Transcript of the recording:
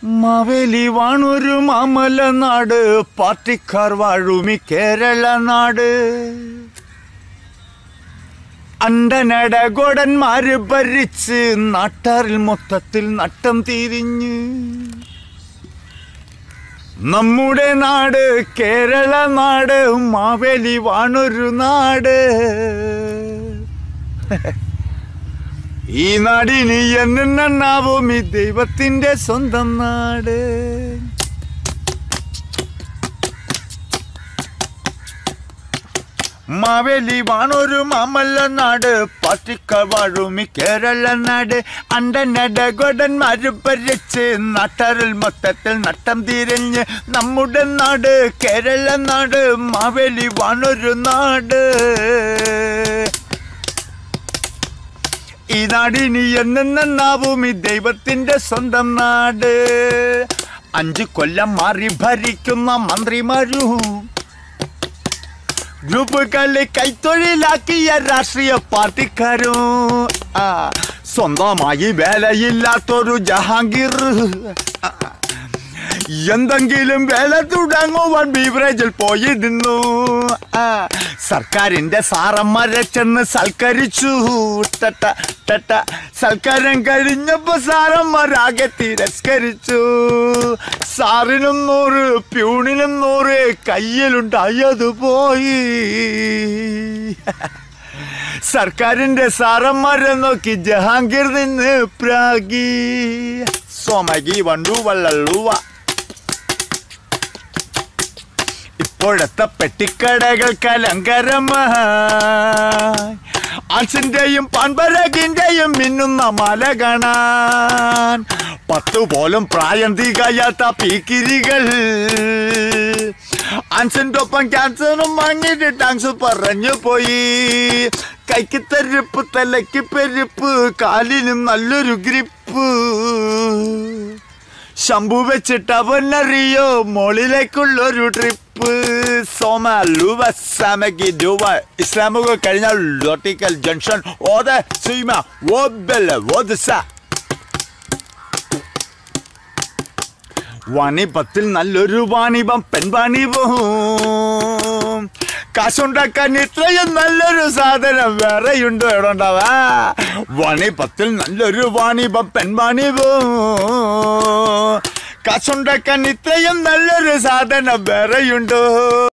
മാവേലി വാണൊരു മാമല നാട് പാർട്ടിക്കാർ വാഴുമി കേരള നാട് അണ്ടനട ഗോടന്മാര് ഭരിച്ച് നാട്ടാറിൽ മൊത്തത്തിൽ നട്ടം തിരിഞ്ഞ് നമ്മുടെ നാട് കേരള നാട് മാവേലി വാണൊരു നാട് ഈ നാടിന് എന്നെണ്ണാവും ഈ ദൈവത്തിന്റെ സ്വന്തം നാട് മാവേലി വാണൊരു മാമല്ല നാട് പാട്ടിക്ക വാഴുമി കേരള നാട് അണ്ടനട ഗോടന്മാര് ഭരിച്ച് നാട്ടാറിൽ മൊത്തത്തിൽ നട്ടം തിരിഞ്ഞ് നമ്മുടെ നാട് കേരള നാട് മാവേലി വാണൊരു നാട് ഈ നാടിനി എന്നെണ്ണാവും ഈ ദൈവത്തിന്റെ സ്വന്തം നാട് അഞ്ചു കൊല്ലം മാറി ഭരിക്കുന്ന മന്ത്രിമാരും ഗ്രൂപ്പ് കളി കൈത്തൊഴിലാക്കിയ രാഷ്ട്രീയ പാർട്ടിക്കാരും ആ സ്വന്തമായി വേലയില്ലാത്തൊരു ജഹാംഗീർ ആ, എന്തെങ്കിലും വേല തുടങ്ങുവാൻ ബീവറേജിൽ പോയിരുന്നു ആ സർക്കാരിന്റെ സാറന്മാരെ ചെന്ന് സൽക്കരിച്ചു ടട്ട ടട്ട സൽക്കാരം കഴിഞ്ഞപ്പോ സാറന്മാരാകെ തിരസ്കരിച്ചു സാറിനും നൂറ് പ്യൂണിനും നൂറ് കയ്യിലുണ്ടായത് പോയി സർക്കാരിന്റെ സാറന്മാരെ നോക്കി ജഹാംഗീർ നിന്ന് പ്രാഗി സോമകി വണ്ടു വള്ളള്ളുവ ഇപ്പോഴത്തെ പെട്ടിക്കടകൾക്ക് അലങ്കാരമായി ആൻസിന്റെയും പാൻപരകിന്റെയും മിന്നുന്ന മല കാണാൻ പത്തു പോലും പ്രായം തികയാത്ത പീക്കിരികൾ ആൻസിന്റെ ഒപ്പം ക്യാൻസറും വാങ്ങിയിട്ട് ടാങ്സ് പറഞ്ഞു പോയി കൈക്ക് തെരുപ്പ് തലയ്ക്ക് പെരുപ്പ് കാലിനും നല്ലൊരു ഗ്രിപ്പ് ശംഭു വെച്ചിട്ട് അവനറിയോ മോളിലേക്കുള്ളൊരു ട്രിപ്പ് സോമ ലൂവ സാമകി രൂപ ഇസ്ലാമുക കഴിഞ്ഞാൽ ലോട്ടിക്കൽ ജംഗ്ഷൻ ഓത സീമ ഓബെല ഓദസ വാണിപത്തിൽ നല്ലൊരു വാണിപം പെൺവാണിപവും കാശുണ്ടാക്കാൻ ഇത്രയും നല്ലൊരു സാധനം വേറെയുണ്ടോ എവിടെണ്ടാവാ വാണിപത്തിൽ നല്ലൊരു വാണിപം പെൺവാണിപവും കാശുണ്ടാക്കാൻ ഇത്രയും നല്ലൊരു സാധനം വേറെയുണ്ടോ